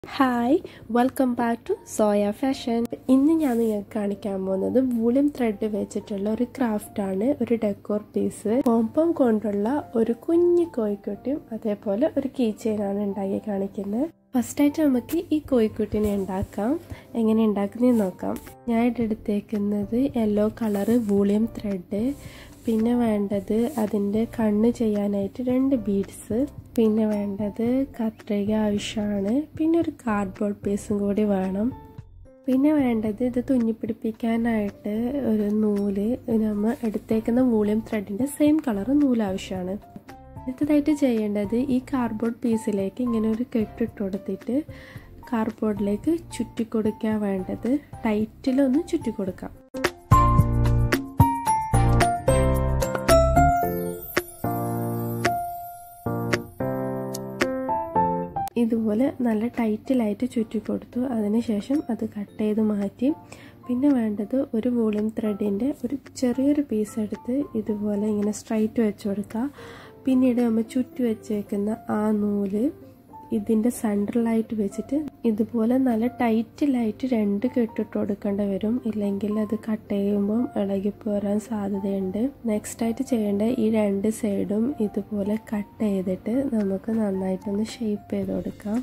hi welcome back to Zoya fashion ഇന്ന് ഞാൻ നിങ്ങൾക്ക് കാണിക്കാൻ പോകുന്നത് വൂളിയം ത്രെഡ് വെച്ചിട്ടുള്ള ഒരു ക്രാഫ്റ്റാണ് ഒരു ഡെക്കോർ പീസ് പോംപോം കൊണ്ടുള്ള ഒരു കുഞ്ഞു കോഴിക്കുട്ടിയും അതേപോലെ ഒരു കീ ചെയിനാണ് ഉണ്ടാക്കി കാണിക്കുന്നത് ഫസ്റ്റായിട്ട് നമുക്ക് ഈ കോഴിക്കുട്ടിനെ ഉണ്ടാക്കാം എങ്ങനെ ഉണ്ടാക്കുന്നതെന്ന് നോക്കാം ഞാൻ എടുത്തേക്കുന്നത് യെല്ലോ കളറ് വൂളിയം ത്രെഡ് പിന്നെ വേണ്ടത് അതിൻ്റെ കണ്ണ് ചെയ്യാനായിട്ട് രണ്ട് ബീഡ്സ് പിന്നെ വേണ്ടത് കത്രിക ആവശ്യമാണ് പിന്നെ ഒരു കാർഡ്ബോർഡ് പീസും കൂടി വേണം പിന്നെ വേണ്ടത് ഇത് തുന്നിപ്പിടിപ്പിക്കാനായിട്ട് ഒരു നൂല് നമ്മൾ എടുത്തേക്കുന്ന വൂളിയം ത്രെഡിൻ്റെ സെയിം കളർ നൂല് ആവശ്യമാണ് അടുത്തതായിട്ട് ചെയ്യേണ്ടത് ഈ കാർഡ്ബോർഡ് പീസിലേക്ക് ഇങ്ങനെ ഒരു കെട്ടിട്ട് കൊടുത്തിട്ട് കാർഡ്ബോർഡിലേക്ക് ചുറ്റിക്കൊടുക്കാൻ വേണ്ടത് ടൈറ്റിലൊന്ന് ചുറ്റിക്കൊടുക്കാം ഇതുപോലെ നല്ല ടൈറ്റിലായിട്ട് ചുറ്റി കൊടുത്തു അതിനുശേഷം അത് കട്ട് ചെയ്ത് മാറ്റി പിന്നെ വേണ്ടത് ഒരു വോളിയം ത്രെഡിൻ്റെ ഒരു ചെറിയൊരു പീസ് എടുത്ത് ഇതുപോലെ ഇങ്ങനെ സ്ട്രൈറ്റ് വെച്ച് കൊടുക്കുക പിന്നീട് നമ്മൾ ചുറ്റി വെച്ചേക്കുന്ന ആ നൂല് ഇതിൻ്റെ സെൻട്രലായിട്ട് വെച്ചിട്ട് ഇതുപോലെ നല്ല ടൈറ്റിലായിട്ട് രണ്ട് കെട്ടിട്ട് കൊടുക്കേണ്ടി വരും ഇല്ലെങ്കിൽ അത് കട്ട് ചെയ്യുമ്പം ഇളകി പോരാൻ സാധ്യതയുണ്ട് നെക്സ്റ്റ് ആയിട്ട് ചെയ്യേണ്ട ഈ രണ്ട് സൈഡും ഇതുപോലെ കട്ട് ചെയ്തിട്ട് നമുക്ക് നന്നായിട്ടൊന്ന് ഷേപ്പ് ചെയ്ത് കൊടുക്കാം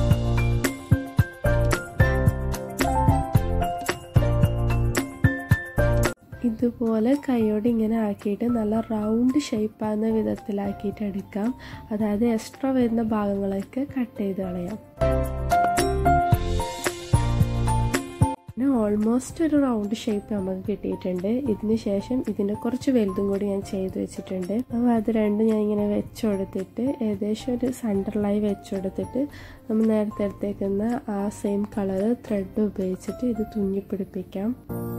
ഇതുപോലെ കൈയോട് ഇങ്ങനെ ആക്കിയിട്ട് നല്ല റൗണ്ട് ഷേപ്പാകുന്ന വിധത്തിലാക്കിയിട്ട് എടുക്കാം അതായത് എക്സ്ട്രാ വരുന്ന ഭാഗങ്ങളൊക്കെ കട്ട് ചെയ്ത് കളയാം പിന്നെ ഓൾമോസ്റ്റ് ഒരു റൗണ്ട് ഷേപ്പ് നമുക്ക് കിട്ടിയിട്ടുണ്ട് ഇതിന് ശേഷം ഇതിൻ്റെ കുറച്ച് വലുതും കൂടി ഞാൻ ചെയ്ത് വെച്ചിട്ടുണ്ട് അപ്പോൾ അത് രണ്ടും ഞാൻ ഇങ്ങനെ വെച്ച് കൊടുത്തിട്ട് ഏകദേശം ഒരു സെൻറ്ററിലായി വെച്ച് കൊടുത്തിട്ട് നമ്മൾ നേരത്തെ എടുത്തേക്കുന്ന ആ സെയിം കളർ ത്രെഡ് ഉപയോഗിച്ചിട്ട് ഇത് തുന്നിപ്പിടിപ്പിക്കാം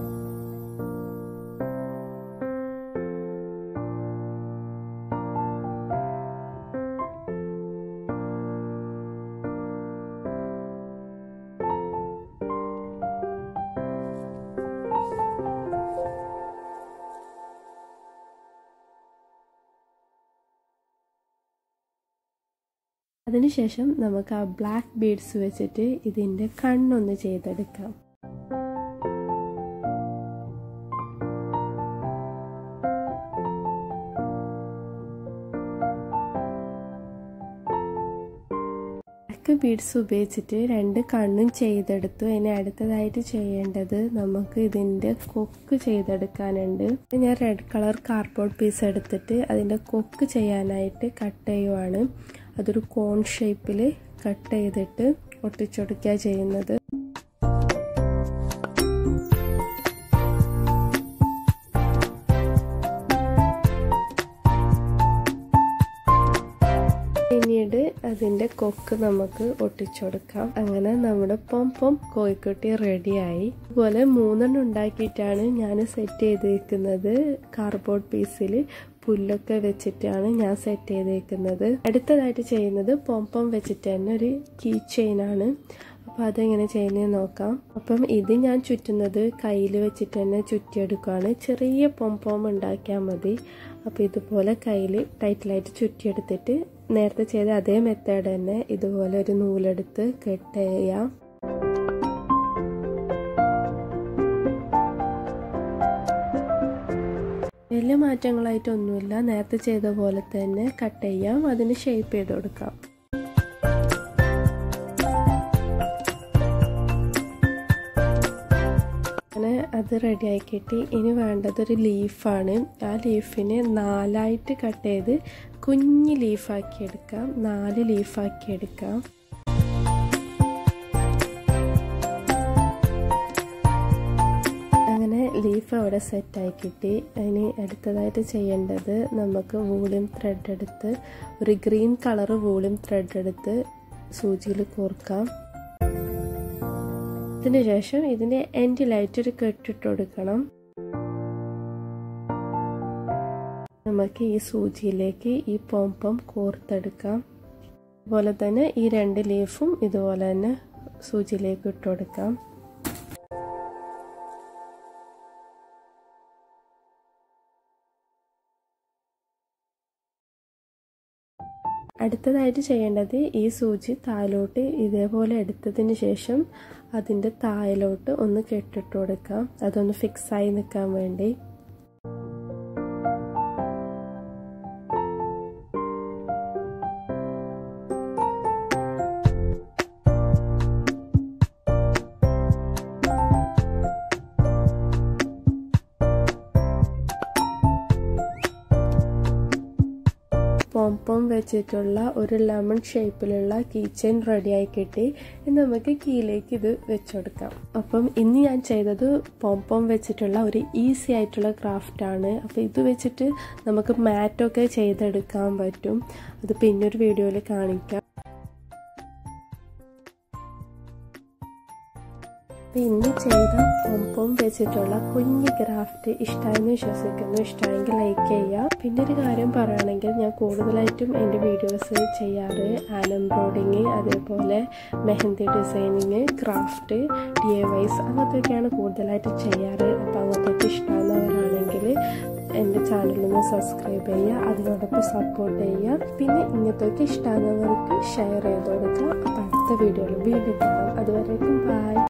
അതിനുശേഷം നമുക്ക് ആ ബ്ലാക്ക് ബീഡ്സ് വെച്ചിട്ട് ഇതിൻ്റെ കണ്ണൊന്ന് ചെയ്തെടുക്കാം ബ്ലാക്ക് ബീഡ്സ് ഉപയോഗിച്ചിട്ട് രണ്ട് കണ്ണും ചെയ്തെടുത്തു ഇനി അടുത്തതായിട്ട് ചെയ്യേണ്ടത് നമുക്ക് ഇതിൻ്റെ കൊക്ക് ചെയ്തെടുക്കാനുണ്ട് ഞാൻ റെഡ് കളർ കാർഡ്ബോർഡ് പീസ് എടുത്തിട്ട് അതിൻ്റെ കൊക്ക് ചെയ്യാനായിട്ട് കട്ട് ചെയ്യുവാണ് അതൊരു കോൺ ഷേപ്പിൽ കട്ട് ചെയ്തിട്ട് ഒട്ടിച്ചൊടിക്കുക ചെയ്യുന്നത് പിന്നീട് അതിൻ്റെ കൊക്ക് നമുക്ക് ഒട്ടിച്ചൊടുക്കാം അങ്ങനെ നമ്മുടെ പൊമ്പം കോഴിക്കുട്ടി റെഡിയായി അതുപോലെ മൂന്നെണ്ണം ഉണ്ടാക്കിയിട്ടാണ് ഞാൻ സെറ്റ് ചെയ്തിരിക്കുന്നത് കാർഡ്ബോർഡ് പീസിൽ പുല്ലൊക്കെ വെച്ചിട്ടാണ് ഞാൻ സെറ്റ് ചെയ്തേക്കുന്നത് അടുത്തതായിട്ട് ചെയ്യുന്നത് പോംപം വെച്ചിട്ട് തന്നെ ഒരു കീ ചെയിനാണ് അപ്പോൾ അതെങ്ങനെ ചെയ്യുന്നത് നോക്കാം അപ്പം ഇത് ഞാൻ ചുറ്റുന്നത് കയ്യിൽ വെച്ചിട്ട് തന്നെ ചുറ്റിയെടുക്കുകയാണ് ചെറിയ പൊംപോം ഉണ്ടാക്കിയാൽ മതി അപ്പോൾ ഇതുപോലെ കയ്യിൽ ടൈറ്റിലായിട്ട് ചുറ്റിയെടുത്തിട്ട് നേരത്തെ ചെയ്ത അതേ മെത്തേഡ് തന്നെ ഇതുപോലെ ഒരു നൂലെടുത്ത് കെട്ട് ചെയ്യാം വലിയ മാറ്റങ്ങളായിട്ടൊന്നുമില്ല നേരത്തെ ചെയ്ത പോലെ തന്നെ കട്ട് ചെയ്യാം അതിന് ഷേപ്പ് ചെയ്ത് കൊടുക്കാം അങ്ങനെ അത് റെഡി ആക്കിയിട്ട് ഇനി വേണ്ടത് ഒരു ലീഫാണ് ആ ലീഫിനെ നാലായിട്ട് കട്ട് ചെയ്ത് കുഞ്ഞ് ലീഫാക്കി എടുക്കാം നാല് ലീഫാക്കി എടുക്കാം അങ്ങനെ ലീഫ് അവിടെ സെറ്റായി കിട്ടി അതിന് അടുത്തതായിട്ട് ചെയ്യേണ്ടത് നമുക്ക് വൂളിയം ത്രെഡ് എടുത്ത് ഒരു ഗ്രീൻ കളർ വൂളിയം ത്രെഡ് എടുത്ത് സൂചിയിൽ കോർക്കാം അതിനുശേഷം ഇതിൻ്റെ എൻഡിലായിട്ട് ഒരു കെട്ടിട്ട് കൊടുക്കണം നമുക്ക് ഈ സൂചിയിലേക്ക് ഈ പോംപം കോർത്തെടുക്കാം അതുപോലെ തന്നെ ഈ രണ്ട് ലീഫും ഇതുപോലെ തന്നെ സൂചിയിലേക്ക് ഇട്ട് കൊടുക്കാം അടുത്തതായിട്ട് ചെയ്യേണ്ടത് ഈ സൂചി താഴോട്ട് ഇതേപോലെ എടുത്തതിന് ശേഷം അതിൻ്റെ താഴലോട്ട് ഒന്ന് കെട്ടിട്ട് കൊടുക്കാം അതൊന്ന് ഫിക്സായി നിൽക്കാൻ വേണ്ടി പോംപോം വെച്ചിട്ടുള്ള ഒരു ലെമൺ ഷേപ്പിലുള്ള കീ ചെയിൻ റെഡിയായി കിട്ടി ഇനി നമുക്ക് കീയിലേക്ക് ഇത് വെച്ചുകൊടുക്കാം അപ്പം ഇന്ന് ഞാൻ ചെയ്തത് പോംപോം വെച്ചിട്ടുള്ള ഒരു ഈസി ആയിട്ടുള്ള ക്രാഫ്റ്റ് ആണ് അപ്പോൾ ഇത് വെച്ചിട്ട് നമുക്ക് മാറ്റൊക്കെ ചെയ്തെടുക്കാൻ പറ്റും അത് പിന്നൊരു വീഡിയോയിൽ കാണിക്കാം ഇന്ന് ചെയ്ത പൊമ്പും വെച്ചിട്ടുള്ള കുഞ്ഞ് ക്രാഫ്റ്റ് ഇഷ്ടമായെന്ന് വിശ്വസിക്കുന്നു ഇഷ്ടമായെങ്കിൽ ലൈക്ക് ചെയ്യുക പിന്നെ ഒരു കാര്യം പറയുകയാണെങ്കിൽ ഞാൻ കൂടുതലായിട്ടും എൻ്റെ വീഡിയോസ് ചെയ്യാറ് ആൻ എംബ്രോയിഡിങ് അതേപോലെ mehendi designing craft D I Ys അങ്ങനത്തെയൊക്കെയാണ് കൂടുതലായിട്ട് ചെയ്യാറ് അപ്പോൾ അങ്ങനത്തൊക്കെ ഇഷ്ടമാകുന്നവരാണെങ്കിൽ എൻ്റെ ചാനലൊന്ന് സബ്സ്ക്രൈബ് ചെയ്യുക അതിനോടൊപ്പം സപ്പോർട്ട് ചെയ്യുക പിന്നെ ഇങ്ങനത്തെയൊക്കെ ഇഷ്ടമാകുന്നവർക്ക് ഷെയർ ചെയ്ത് കൊടുക്കുക അപ്പോൾ അടുത്ത വീഡിയോയിൽ വീണ്ടും കാണാം അതുവരേക്കും ബൈ